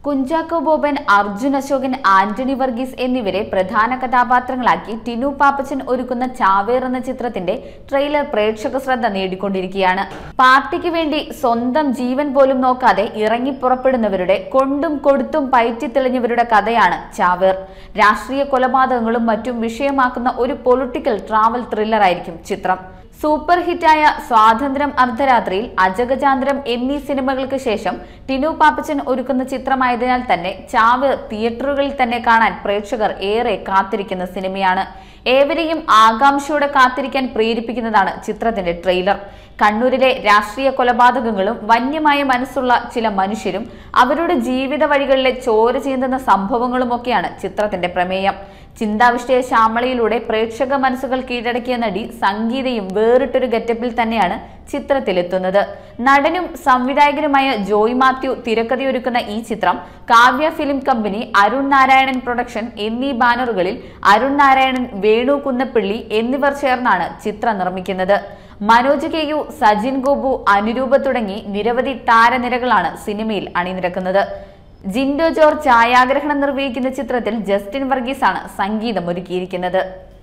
കുഞ്ചാക്കോ ബോബൻ അർജുൻ അശോകൻ ആന്റണി വർഗീസ് എന്നിവരെ പ്രധാന കഥാപാത്രങ്ങളാക്കി ടിനു പാപ്പച്ചൻ ഒരുക്കുന്ന ചാവേർ എന്ന ചിത്രത്തിന്റെ ട്രെയിലർ പ്രേക്ഷക ശ്രദ്ധ നേടിക്കൊണ്ടിരിക്കുകയാണ് പാർട്ടിക്ക് വേണ്ടി സ്വന്തം ജീവൻ പോലും നോക്കാതെ ഇറങ്ങി പുറപ്പെടുന്നവരുടെ കൊണ്ടും കൊടുത്തും പയറ്റിത്തെളിഞ്ഞവരുടെ കഥയാണ് ചാവേർ രാഷ്ട്രീയ കൊലപാതകങ്ങളും മറ്റും വിഷയമാക്കുന്ന ഒരു പൊളിറ്റിക്കൽ ട്രാവൽ ത്രില്ലറായിരിക്കും ചിത്രം സൂപ്പർ ഹിറ്റായ സ്വാതന്ത്ര്യം അർദ്ധരാത്രിയിൽ അജഗജാന്തരം എന്നീ സിനിമകൾക്ക് ശേഷം ടിനു പാപ്പച്ചൻ ഒരുക്കുന്ന ചിത്രമായതിനാൽ തന്നെ ചാവ് തിയേറ്ററുകളിൽ തന്നെ കാണാൻ പ്രേക്ഷകർ ഏറെ കാത്തിരിക്കുന്ന സിനിമയാണ് ഏവരെയും ആകാംക്ഷയോടെ കാത്തിരിക്കാൻ പ്രേരിപ്പിക്കുന്നതാണ് ചിത്രത്തിന്റെ ട്രെയിലർ കണ്ണൂരിലെ രാഷ്ട്രീയ കൊലപാതകങ്ങളും വന്യമായ മനസ്സുള്ള ചില മനുഷ്യരും അവരുടെ ജീവിത വഴികളിലെ ചോര ചീന്തുന്ന സംഭവങ്ങളുമൊക്കെയാണ് ചിത്രത്തിന്റെ പ്രമേയം ചിന്താവിഷ്ടയ ശ്യാമളയിലൂടെ പ്രേക്ഷക മനസ്സുകൾ കീഴടക്കിയ നടി സംഗീതയും വേറിട്ടൊരു ഗെറ്റപ്പിൽ തന്നെയാണ് ചിത്രത്തിലെത്തുന്നത് നടനും സംവിധായകനുമായ ജോയ് മാത്യു തിരക്കഥയൊരുക്കുന്ന ഈ ചിത്രം Kavya film company Arun Narayanan production എന്നീ ബാനറുകളിൽ അരുൺ നാരായണൻ വേണു കുന്നപ്പിള്ളി എന്നിവർ ചേർന്നാണ് ചിത്രം നിർമ്മിക്കുന്നത് മനോജ് കെ യു സജിൻ ഗോപു അനുരൂപ തുടങ്ങി നിരവധി താരനിരകളാണ് സിനിമയിൽ അണിനിരക്കുന്നത് ജിൻഡോ ജോർജ് ഛായാഗ്രഹണം നിർവഹിക്കുന്ന ചിത്രത്തിൽ ജസ്റ്റിൻ വർഗീസാണ് സംഗീതം ഒരുക്കിയിരിക്കുന്നത്